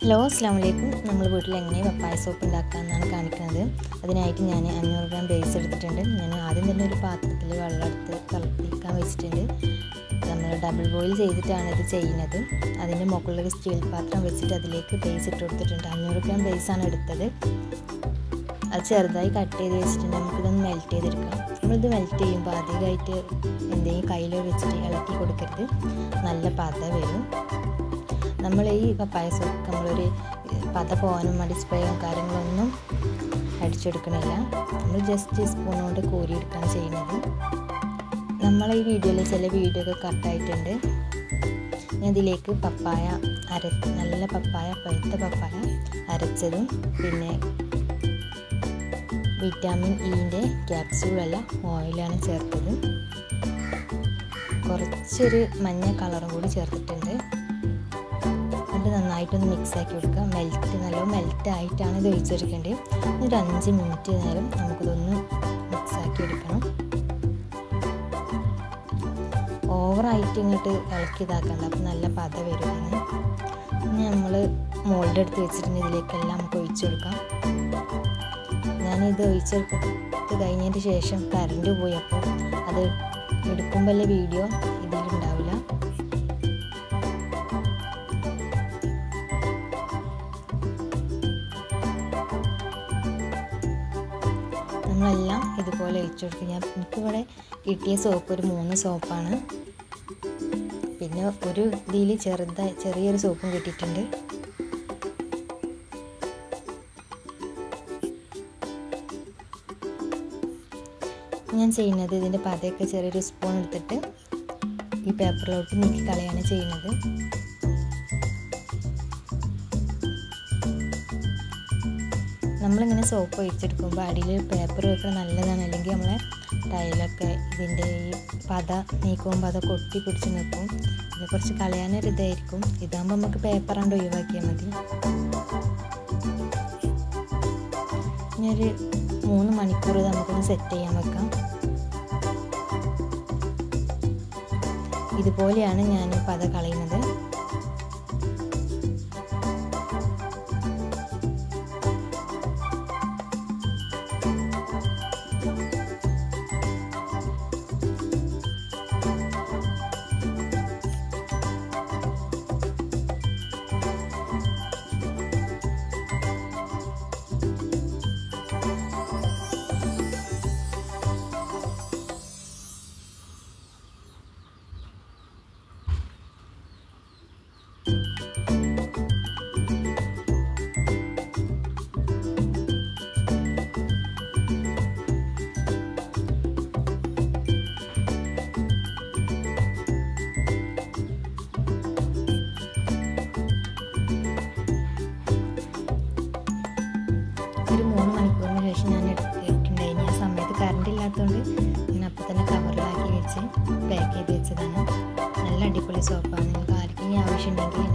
hello അസ്സാം വലൈക്കും നമ്മൾ വീട്ടിൽ എങ്ങനെ പപ്പായ സോപ്പ് ഉണ്ടാക്കാമെന്നാണ് കാണിക്കുന്നത് അതിനായിട്ട് ഞാൻ അഞ്ഞൂറ് ഗ്രാം ബേസ് എടുത്തിട്ടുണ്ട് ഞാൻ ആദ്യം തന്നെ ഒരു പാത്രത്തിൽ വെള്ളം എടുത്ത് തിളപ്പിക്കാൻ വെച്ചിട്ടുണ്ട് നമ്മൾ ഡബിൾ ബോയിൽ ചെയ്തിട്ടാണ് ഇത് ചെയ്യുന്നത് അതിൻ്റെ മുകളിൽ ഒരു സ്റ്റീൽ പാത്രം വെച്ചിട്ട് അതിലേക്ക് ബേസ് ഇട്ട് കൊടുത്തിട്ടുണ്ട് അഞ്ഞൂറ് ഗ്രാം ബേസാണ് എടുത്തത് അത് ചെറുതായി കട്ട് ചെയ്ത് വെച്ചിട്ടുണ്ട് നമുക്കിതൊന്ന് മെൽറ്റ് ചെയ്തെടുക്കാം നമ്മളിത് മെൽറ്റ് ചെയ്യുമ്പോൾ അധികമായിട്ട് എന്തെങ്കിലും കയ്യിൽ വെച്ചിട്ട് ഇളക്കി കൊടുക്കരുത് നല്ല പത വരും നമ്മൾ ഈ പപ്പായ സോപ്പ് നമ്മളൊരു പത പോകാനും വേണ്ടി സ്പ്രേയും കാര്യങ്ങളൊന്നും അടിച്ചെടുക്കണില്ല നമ്മൾ ജസ്റ്റ് സ്പൂൺ കൊണ്ട് കോരിയെടുക്കുകയാണ് ചെയ്യുന്നത് നമ്മൾ ഈ വീഡിയോയിൽ ചില വീഡിയോ ഒക്കെ കട്ടായിട്ടുണ്ട് ഞാൻ ഇതിലേക്ക് പപ്പായ അര നല്ല പപ്പായ പഴുത്ത പപ്പായ അരച്ചതും പിന്നെ വിറ്റാമിൻ ഇൻ്റെ ക്യാപ്സ്യൂളല്ല ഓയിലാണ് ചേർത്തത് കുറച്ചൊരു മഞ്ഞ കളറും കൂടി ചേർത്തിട്ടുണ്ട് എന്നിട്ട് നന്നായിട്ടൊന്ന് മിക്സ് ആക്കി കൊടുക്കുക മെൽറ്റ് നല്ല മെൽറ്റ് ആയിട്ടാണ് ഇത് ഒഴിച്ചെടുക്കേണ്ടത് ഒരു അഞ്ച് മിനിറ്റ് നേരം നമുക്കിതൊന്ന് മിക്സ് ആക്കി എടുക്കണം ഓവറായിട്ട് ഇങ്ങോട്ട് ഇളക്കി ഇതാക്കണ്ട അപ്പം നല്ല പത വരുവാണ് ഇനി നമ്മൾ മോൾഡ് എടുത്ത് വെച്ചിട്ടുണ്ട് ഇതിലേക്കെല്ലാം നമുക്ക് ഒഴിച്ചു കൊടുക്കാം ഞാനിത് ഒഴിച്ചെടുത്ത് കഴിഞ്ഞതിന് ശേഷം കറണ്ട് പോയി അപ്പോൾ അത് എടുക്കുമ്പോൾ വീഡിയോ ഇതിലുണ്ടാവില്ല നമ്മളെല്ലാം ഇതുപോലെ ഒഴിച്ചു കൊടുക്കും ഞാൻ എനിക്കിവിടെ കിട്ടിയ സോപ്പ് ഒരു മൂന്ന് സോപ്പാണ് പിന്നെ ഒരു ഇതിൽ ചെറുതായി ചെറിയൊരു സോപ്പും കിട്ടിയിട്ടുണ്ട് ഞാൻ ചെയ്യുന്നത് ഇതിൻ്റെ പതയൊക്കെ ചെറിയൊരു സ്പൂൺ എടുത്തിട്ട് ഈ പേപ്പറിലോട്ട് നീക്കി കളയാണ് ചെയ്യുന്നത് നമ്മളിങ്ങനെ സോപ്പ് ഒഴിച്ചെടുക്കുമ്പോൾ അടിയിൽ പേപ്പർ വെക്കണം നല്ലതാണ് അല്ലെങ്കിൽ നമ്മളെ ടൈലൊക്കെ ഇതിൻ്റെ ഈ പത നീക്കുമ്പോൾ പത കൊട്ടി പിടിച്ച് നിൽക്കും ഇത് കുറച്ച് കളയാനൊരു ഇതായിരിക്കും ഇതാകുമ്പോൾ നമുക്ക് പേപ്പർ കൊണ്ട് ഒഴിവാക്കിയാൽ മതി ഇനി ഒരു മൂന്ന് മണിക്കൂർ നമുക്കൊന്ന് സെറ്റ് ചെയ്യാൻ വെക്കാം ഇതുപോലെയാണ് ഞാൻ പത കളയുന്നത് ഒരു മൂന്ന് മണിക്കൂറിന് ശേഷം ഞാൻ എടുത്തിട്ടുണ്ടായിരുന്നു ആ സമയത്ത് കറണ്ട് ഇല്ലാത്തതുകൊണ്ട് ഞാൻ അപ്പോൾ തന്നെ കവറിലാക്കി വെച്ച് പാക്ക് ചെയ്ത് വെച്ചതാണ് നല്ല അടിപൊളി സോപ്പാണ് നിങ്ങൾക്ക് ആർക്കെങ്കിലും ആവശ്യമുണ്ടെങ്കിൽ